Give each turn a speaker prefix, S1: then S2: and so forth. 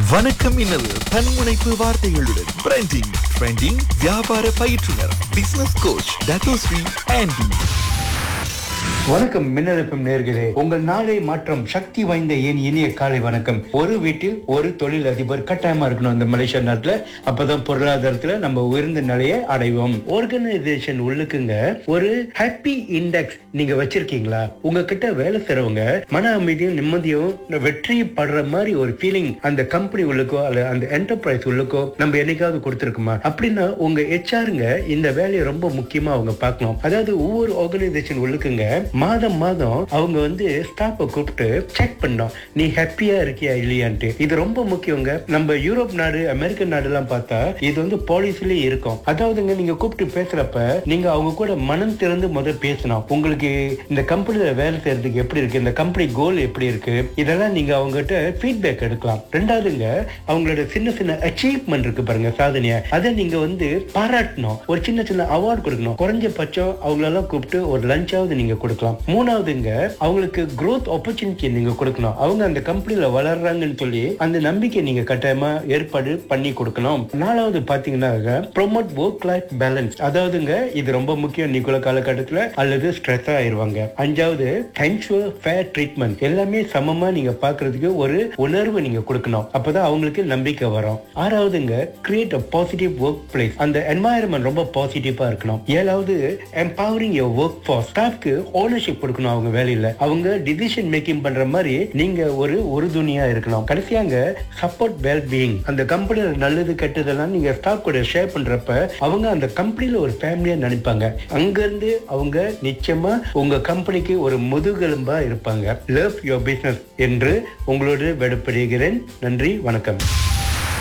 S1: வணக்கம் இன்னல் தன்முனைப்பு வார்த்தைகளுடன் branding trending வியாபார பயிற்றுனர் பிசினஸ் கோச் டட்டோஸ்ரீ ஆண்டி
S2: வணக்கம் மின்னலப்பம் நேர்களே உங்கள் நாளை மாற்றம் சக்தி வாய்ந்த ஏன் இனிய காலை வணக்கம் ஒரு வீட்டில் ஒரு தொழில் அதிபர் கட்டாயமா இருக்கணும் இந்த மலேசியா நாட்டுல அப்பதான் பொருளாதாரத்துல நம்ம உயர்ந்த நிலையை அடைவோம் ஆர்கனைசேஷன் உள்ளுக்குங்க ஒரு ஹாப்பி இண்டெக்ஸ் நீங்க வச்சிருக்கீங்களா உங்ககிட்ட வேலை செய்றவங்க மன அமைதியும் நிம்மதியும் வெற்றி படுற மாதிரி ஒரு ஃபீலிங் அந்த கம்பெனி உள்ளுக்கோ அல்ல அந்த என்டர்பிரைஸ் உள்ளுக்கோ நம்ம என்னைக்காவது கொடுத்துருக்குமா அப்படின்னா உங்க ஹெச்ஆருங்க இந்த வேலையை ரொம்ப முக்கியமா அவங்க பார்க்கணும் அதாவது ஒவ்வொரு ஆர்கனைசேஷன் உள்ளுக்குங்க மாதம் மாதம் அவங்க வந்து ஸ்டாஃபை கூப்பிட்டு செக் பண்ணோம் நீ ஹாப்பியா இருக்கியா இல்லையான்ட்டு இது ரொம்ப முக்கியங்க நம்ம யூரோப் நாடு அமெரிக்கன் நாடு எல்லாம் பார்த்தா இது வந்து பாலிசிலேயே இருக்கும் அதாவதுங்க நீங்க கூப்பிட்டு பேசுறப்ப நீங்க அவங்க கூட மனம் திறந்து முதல் பேசணும் உங்களுக்கு இந்த கம்பெனில வேலை செய்யறதுக்கு எப்படி இருக்கு இந்த கம்பெனி கோல் எப்படி இருக்கு இதெல்லாம் நீங்க அவங்ககிட்ட ஃபீட்பேக் எடுக்கலாம் ரெண்டாவதுங்க அவங்களோட சின்ன சின்ன அச்சீவ்மெண்ட் இருக்கு பாருங்க சாதனைய அதை நீங்க வந்து பாராட்டணும் ஒரு சின்ன சின்ன அவார்ட் கொடுக்கணும் குறைஞ்சபட்சம் அவங்களெல்லாம் கூப்பிட்டு ஒரு லஞ்சாவது நீங்க கொடுக்கலாம் மூணாவதுங்க அவங்களுக்கு growth opportunity நீங்க கொடுக்கணும் அவங்க அந்த கம்பெனில வளர்றாங்கன்னு சொல்லி அந்த நம்பிக்கை நீங்க கட்டாயமா ஏற்பாடு பண்ணி கொடுக்கணும் நாலாவது பாத்தீங்கன்னா ப்ரோமோட் ஒர்க் லைஃப் பேலன்ஸ் அதாவதுங்க இது ரொம்ப முக்கியம் நிக்குள்ள காலகட்டத்துல அல்லது ஸ்ட்ரெஸ் ஆயிருவாங்க அஞ்சாவது சென்சுவல் ஃபேர் ட்ரீட்மெண்ட் எல்லாமே சமமா நீங்க பாக்குறதுக்கு ஒரு உணர்வு நீங்க கொடுக்கணும் அப்பதான் அவங்களுக்கு நம்பிக்கை வரும் ஆறாவதுங்க create a positive work place அந்த என்வாயர்மெண்ட் ரொம்ப பாசிட்டிவா இருக்கணும் ஏழாவது empowering your ஒர்க் ஃபார்ஸ் ஸ்டாஃப்க்கு ஓனர்ஷிப் கொடுக்கணும் அவங்க வேலையில அவங்க டிசிஷன் மேக்கிங் பண்ற மாதிரி நீங்க ஒரு உறுதுணையா இருக்கணும் கடைசியாங்க சப்போர்ட் வெல் பீயிங் அந்த கம்பெனில நல்லது கெட்டதெல்லாம் நீங்க ஸ்டாஃப் கூட ஷேர் பண்றப்ப அவங்க அந்த கம்பெனில ஒரு ஃபேமிலியா நினைப்பாங்க அங்க இருந்து அவங்க நிச்சயமா உங்க கம்பெனிக்கு ஒரு முதுகெலும்பா இருப்பாங்க லவ் யுவர் பிசினஸ் என்று உங்களோடு விடப்படுகிறேன் நன்றி வணக்கம்